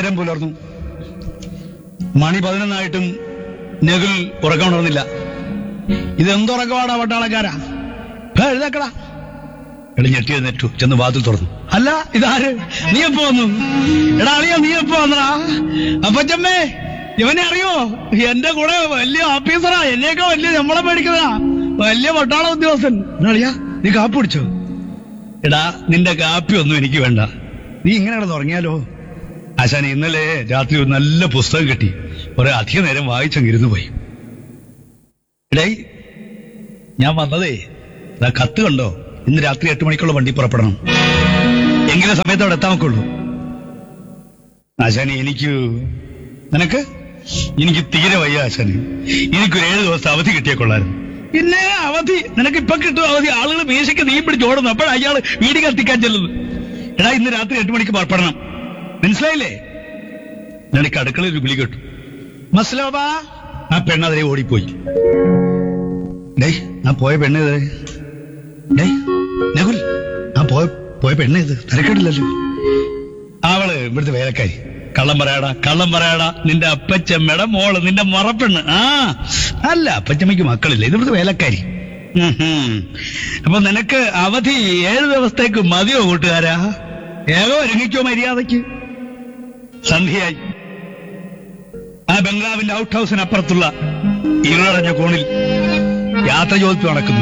നേരം പുലർന്നു മണി പതിനൊന്നായിട്ടും നെഗുൽ ഉറക്കമുണർന്നില്ല ഇതെന്തുറക്കമാടാ പട്ടാളക്കാരാ ഇപ്പൊ എഴുതേക്കടാ എടാ ഞെട്ടി എഴുന്നേറ്റു ചെന്ന് വാതിൽ തുറന്നു അല്ല ഇതാര് നീ എപ്പോ വന്നു എടാ അറിയോ നീ എപ്പോ വന്നടാ അപ്പച്ചമ്മേ ഇവനെ അറിയോ എന്റെ കൂടെ വലിയ ഓഫീസറാ എന്നെയൊക്കെ വലിയ നമ്മളെ പേടിക്കുന്നതാ വലിയ പട്ടാള ഉദ്യോഗസ്ഥൻ എടാ അളിയാ നീ കാപ്പി കുടിച്ചോ എടാ നിന്റെ കാപ്പി ഒന്നും എനിക്ക് വേണ്ട നീ ഇങ്ങനെ കിടന്ന് ഉറങ്ങിയാലോ ആശാൻ ഇന്നലെ രാത്രി ഒരു നല്ല പുസ്തകം കിട്ടി കുറെ അധിക നേരം വായിച്ചങ്ങിരുന്നു പോയി എടേ ഞാൻ വന്നതേ ദാ കത്ത് കണ്ടോ ഇന്ന് രാത്രി എട്ട് മണിക്കുള്ള വണ്ടി പുറപ്പെടണം എങ്കിലും സമയത്ത് അവിടെ എത്താൻ നോക്കുള്ളൂ ആശാനെ എനിക്ക് നിനക്ക് എനിക്ക് തീരെ വയ്യ ആശാന് എനിക്കൊരു ഏഴ് ദിവസം അവധി കിട്ടിയ കൊള്ളായിരുന്നു പിന്നെ അവധി നിനക്ക് ഇപ്പൊ കിട്ടും അവധി ആളുകൾ മീശയ്ക്ക് നീ പിടിച്ച് ഓടുന്നു അപ്പോഴാ അയാള് വീട് കത്തിക്കാൻ ചെല്ലുന്നു എടാ ഇന്ന് രാത്രി എട്ട് മണിക്ക് പുറപ്പെടണം മനസ്സിലായില്ലേ നിനക്ക് അടുക്കളയിൽ ഒരു വിളി കേട്ടു മസ്ലോബാ ആ പെണ്ണതിരെ ഓടിപ്പോയി ഡേയ് ആ പോയ പെണ്ണേത് ഡേയ് നകുൽ ആ പോയ പോയ പെണ്ണേത് തിരക്കേടില്ലല്ലോ അവള് ഇവിടുത്തെ വേലക്കാരി കള്ളം പറയാടാ കള്ളം പറയാടാ നിന്റെ അപ്പച്ചമ്മയുടെ മോള് നിന്റെ മറപ്പെണ്ണ് ആ അല്ല അപ്പച്ചമ്മയ്ക്ക് മക്കളില്ല ഇത് ഇവിടുത്തെ വേലക്കാരി ഉം ഹും. അപ്പൊ നിനക്ക് അവധി ഏഴ് ദിവസത്തേക്ക് മതിയോ കൂട്ടുകാരാ ഏകോ ഒരുങ്ങിക്കോ മര്യാദയ്ക്ക് സന്ധ്യയായി ആ ബംഗ്ലാവിന്റെ ഔട്ട് ഹൗസിനപ്പുറത്തുള്ള ഇരുളടഞ്ഞ കോണിൽ യാത്ര ചോദിച്ചു നടക്കുന്നു